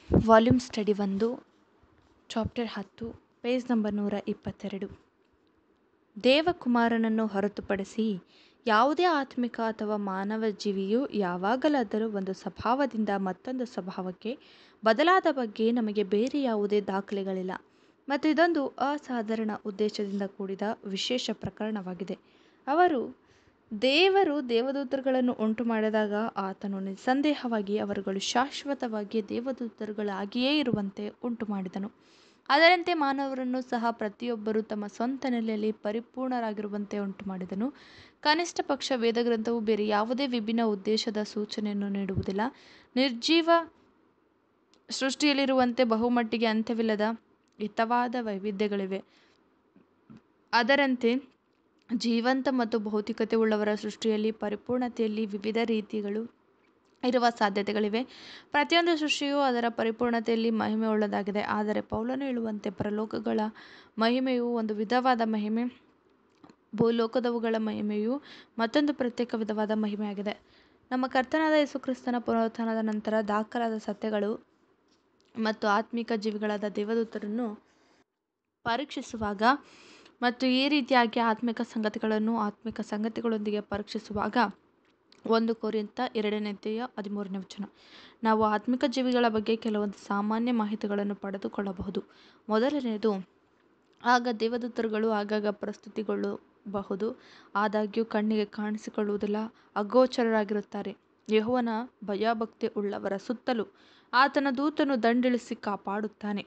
volume study ಒಂದು chapter ಹತ್ತು page number ನೂರ ಇಪ್ಪತ್ತೆರಡು ದೇವಕುಮಾರನನ್ನು ಹೊರತುಪಡಿಸಿ ಯಾವುದೇ ಆತ್ಮಿಕ ಅಥವಾ ಮಾನವ ಜೀವಿಯು ಯಾವಾಗಲಾದರೂ ಒಂದು ಸ್ವಭಾವದಿಂದ ಮತ್ತೊಂದು ಸ್ವಭಾವಕ್ಕೆ ಬದಲಾದ ಬಗ್ಗೆ ನಮಗೆ ಬೇರೆ ಯಾವುದೇ ದಾಖಲೆಗಳಿಲ್ಲ ಮತ್ತು ಇದೊಂದು ಅಸಾಧಾರಣ ಉದ್ದೇಶದಿಂದ ಕೂಡಿದ ವಿಶೇಷ ಪ್ರಕರಣವಾಗಿದೆ ಅವರು ದೇವರು ದೇವದೂತರುಗಳನ್ನು ಉಂಟು ಮಾಡಿದಾಗ ಆತನು ನಿಸ್ಸಂದೇಹವಾಗಿ ಅವರುಗಳು ಶಾಶ್ವತವಾಗಿ ದೇವದೂತರುಗಳಾಗಿಯೇ ಇರುವಂತೆ ಉಂಟು ಮಾಡಿದನು ಅದರಂತೆ ಮಾನವರನ್ನು ಸಹ ಪ್ರತಿಯೊಬ್ಬರೂ ತಮ್ಮ ಸ್ವಂತ ನೆಲೆಯಲ್ಲಿ ಪರಿಪೂರ್ಣರಾಗಿರುವಂತೆ ಉಂಟು ಮಾಡಿದನು ಕನಿಷ್ಠ ಪಕ್ಷ ವೇದಗ್ರಂಥವು ಬೇರೆ ಯಾವುದೇ ವಿಭಿನ್ನ ಉದ್ದೇಶದ ಸೂಚನೆಯನ್ನು ನೀಡುವುದಿಲ್ಲ ನಿರ್ಜೀವ ಸೃಷ್ಟಿಯಲ್ಲಿರುವಂತೆ ಬಹುಮಟ್ಟಿಗೆ ಅಂತ್ಯವಿಲ್ಲದ ಹಿತವಾದ ವೈವಿಧ್ಯಗಳಿವೆ ಅದರಂತೆ ಜೀವಂತ ಮತ್ತು ಭೌತಿಕತೆ ಉಳ್ಳವರ ಸೃಷ್ಟಿಯಲ್ಲಿ ಪರಿಪೂರ್ಣತೆಯಲ್ಲಿ ವಿವಿಧ ರೀತಿಗಳು ಇರುವ ಸಾಧ್ಯತೆಗಳಿವೆ ಪ್ರತಿಯೊಂದು ಸೃಷ್ಟಿಯು ಅದರ ಪರಿಪೂರ್ಣತೆಯಲ್ಲಿ ಮಹಿಮೆ ಉಳ್ಳದಾಗಿದೆ ಆದರೆ ಪೌಲನು ಹೇಳುವಂತೆ ಪರಲೋಕಗಳ ಮಹಿಮೆಯು ಒಂದು ವಿಧವಾದ ಮಹಿಮೆ ಭೂಲೋಕದವುಗಳ ಮಹಿಮೆಯು ಮತ್ತೊಂದು ಪ್ರತ್ಯೇಕ ವಿಧವಾದ ಮಹಿಮೆಯಾಗಿದೆ ನಮ್ಮ ಕರ್ತನಾದ ಯೇಸುಕ್ರಿಸ್ತನ ಪುನರುತ್ಥಾನದ ನಂತರ ದಾಖಲಾದ ಸತ್ಯಗಳು ಮತ್ತು ಆತ್ಮಿಕ ಜೀವಿಗಳಾದ ದೇವದೂತರನ್ನು ಪರೀಕ್ಷಿಸುವಾಗ ಮತ್ತು ಈ ರೀತಿಯಾಗಿ ಆತ್ಮಿಕ ಸಂಗತಿಗಳನ್ನು ಆತ್ಮಿಕ ಸಂಗತಿಗಳೊಂದಿಗೆ ಪರೀಕ್ಷಿಸುವಾಗ ಒಂದು ಕೋರಿಂತ ಎರಡನೇತೆಯ ಹದಿಮೂರನೇ ವಚನ ನಾವು ಆತ್ಮಿಕ ಜೀವಿಗಳ ಬಗ್ಗೆ ಕೆಲವೊಂದು ಸಾಮಾನ್ಯ ಮಾಹಿತಿಗಳನ್ನು ಪಡೆದುಕೊಳ್ಳಬಹುದು ಮೊದಲನೆಯದು ಆಗ ದೇವದೂತರುಗಳು ಆಗಾಗ ಪ್ರಸ್ತುತಿಗೊಳ್ಳಬಹುದು ಆದಾಗ್ಯೂ ಕಣ್ಣಿಗೆ ಕಾಣಿಸಿಕೊಳ್ಳುವುದಿಲ್ಲ ಅಗೋಚರರಾಗಿರುತ್ತಾರೆ ಯೆಹೋವನ ಭಯಭಕ್ತಿ ಉಳ್ಳವರ ಸುತ್ತಲೂ ಆತನ ದೂತನು ದಂಡಿಳಿಸಿ ಕಾಪಾಡುತ್ತಾನೆ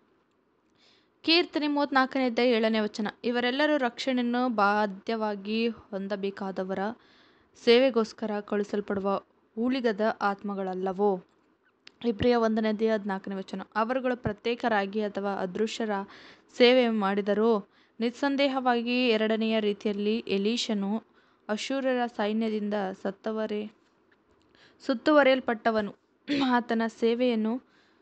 ಕೀರ್ತನೆ ಮೂವತ್ತ್ನಾಲ್ಕನೇ ಅಧ್ಯಾಯ ಏಳನೇ ವಚನ ಇವರೆಲ್ಲರೂ ರಕ್ಷಣೆಯನ್ನು ಬಾಧ್ಯವಾಗಿ ಹೊಂದಬೇಕಾದವರ ಸೇವೆಗೋಸ್ಕರ ಕಳುಹಿಸಲ್ಪಡುವ ಉಳಿಗದ ಆತ್ಮಗಳಲ್ಲವೋ ಇಬ್ರಿಯ ಒಂದನೇ ಅಧ್ಯಾಯ ಹದಿನಾಲ್ಕನೇ ವಚನ ಅವರುಗಳು ಪ್ರತ್ಯೇಕರಾಗಿ ಅಥವಾ ಅದೃಶ್ಯರ ಸೇವೆ ಮಾಡಿದರೋ ನಿಸ್ಸಂದೇಹವಾಗಿ ಎರಡನೆಯ ರೀತಿಯಲ್ಲಿ ಎಲೀಶನು ಅಶೂರರ ಸೈನ್ಯದಿಂದ ಸತ್ತವರೇ ಸುತ್ತುವರಿಯಲ್ಪಟ್ಟವನು ಆತನ ಸೇವೆಯನ್ನು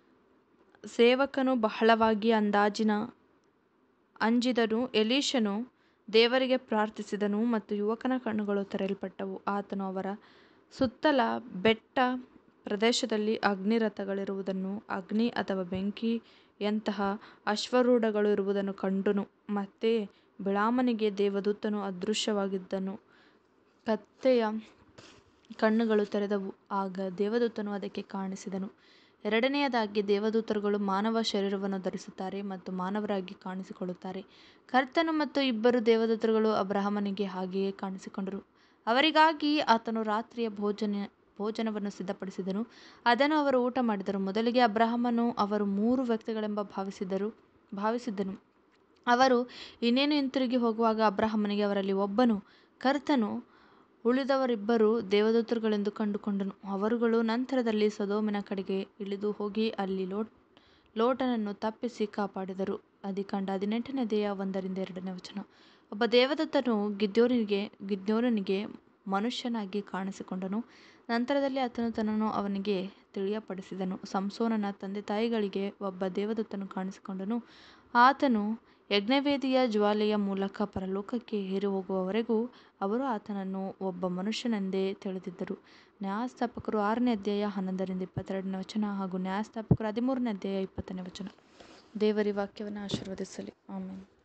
ಸೇವಕನು ಬಹಳವಾಗಿ ಅಂದಾಜಿನ ಅಂಜಿದನು ಎಲೀಶನು ದೇವರಿಗೆ ಪ್ರಾರ್ಥಿಸಿದನು ಮತ್ತು ಯುವಕನ ಕಣ್ಣುಗಳು ತೆರೆಯಲ್ಪಟ್ಟವು ಆತನು ಅವರ ಸುತ್ತಲ ಬೆಟ್ಟ ಪ್ರದೇಶದಲ್ಲಿ ಅಗ್ನಿರಥಗಳಿರುವುದನ್ನು ಅಗ್ನಿ ಅಥವಾ ಬೆಂಕಿಯಂತಹ ಅಶ್ವರೂಢಗಳು ಇರುವುದನ್ನು ಕಂಡನು ಮತ್ತೆ ಬಿಳಾಮನಿಗೆ ದೇವದೂತನು ಅದೃಶ್ಯವಾಗಿದ್ದನು ಕತ್ತೆಯ ಕಣ್ಣುಗಳು ತೆರೆದವು ಆಗ ದೇವದೂತನು ಅದಕ್ಕೆ ಕಾಣಿಸಿದನು ಎರಡನೆಯದಾಗಿ ದೇವದೂತರುಗಳು ಮಾನವ ಶರೀರವನ್ನು ಧರಿಸುತ್ತಾರೆ ಮತ್ತು ಮಾನವರಾಗಿ ಕಾಣಿಸಿಕೊಳ್ಳುತ್ತಾರೆ ಕರ್ತನು ಮತ್ತು ಇಬ್ಬರು ದೇವದೂತರುಗಳು ಅಬ್ರಹಾಮನಿಗೆ ಹಾಗೆಯೇ ಕಾಣಿಸಿಕೊಂಡರು ಅವರಿಗಾಗಿ ಆತನು ರಾತ್ರಿಯ ಭೋಜನ ಭೋಜನವನ್ನು ಸಿದ್ಧಪಡಿಸಿದನು ಅದನ್ನು ಅವರು ಊಟ ಮಾಡಿದರು ಮೊದಲಿಗೆ ಅಬ್ರಹಾಮನು ಅವರು ಮೂರು ವ್ಯಕ್ತಿಗಳೆಂಬ ಭಾವಿಸಿದರು ಭಾವಿಸಿದ್ದನು ಅವರು ಇನ್ನೇನು ಹಿಂತಿರುಗಿ ಹೋಗುವಾಗ ಅಬ್ರಹಾಮನಿಗೆ ಅವರಲ್ಲಿ ಒಬ್ಬನು ಕರ್ತನು ಉಳಿದವರಿಬ್ಬರು ದೇವದೂತರುಗಳೆಂದು ಕಂಡುಕೊಂಡನು ಅವರುಗಳು ನಂತರದಲ್ಲಿ ಸೊದೋಮಿನ ಕಡೆಗೆ ಇಳಿದು ಹೋಗಿ ಅಲ್ಲಿ ಲೋಟ್ ಲೋಟನನ್ನು ತಪ್ಪಿಸಿ ಕಾಪಾಡಿದರು ಅದಿಕಂಡ ಹದಿನೆಂಟನೇ ದೇಹ ಒಂದರಿಂದ ಎರಡನೇ ವಚನ ಒಬ್ಬ ದೇವದತ್ತನು ಗಿದ್ಯೋನಿಗೆ ಗಿದ್ಯೋನಿಗೆ ಮನುಷ್ಯನಾಗಿ ಕಾಣಿಸಿಕೊಂಡನು ನಂತರದಲ್ಲಿ ಆತನು ತನ್ನನ್ನು ಅವನಿಗೆ ತಿಳಿಯಪಡಿಸಿದನು ಸಂಸೋನನ ತಂದೆ ತಾಯಿಗಳಿಗೆ ಒಬ್ಬ ದೇವದತ್ತನು ಕಾಣಿಸಿಕೊಂಡನು ಆತನು ಯಜ್ಞವೇದಿಯ ಜ್ವಾಲೆಯ ಮೂಲಕ ಪರಲೋಕಕ್ಕೆ ಏರಿ ಹೋಗುವವರೆಗೂ ಅವರು ಆತನನ್ನು ಒಬ್ಬ ಮನುಷ್ಯನೆಂದೇ ತಿಳಿದಿದ್ದರು ನ್ಯಾಯಸ್ಥಾಪಕರು ಆರನೇ ಅಧ್ಯಾಯ ಹನ್ನೊಂದರಿಂದ ಇಪ್ಪತ್ತೆರಡನೇ ವಚನ ಹಾಗೂ ನ್ಯಾಯಸ್ಥಾಪಕರು ಹದಿಮೂರನೇ ಅಧ್ಯಾಯ ಇಪ್ಪತ್ತನೇ ವಚನ ದೇವರಿ ವಾಕ್ಯವನ್ನು ಆಶೀರ್ವದಿಸಲಿ ಆಮೇಲೆ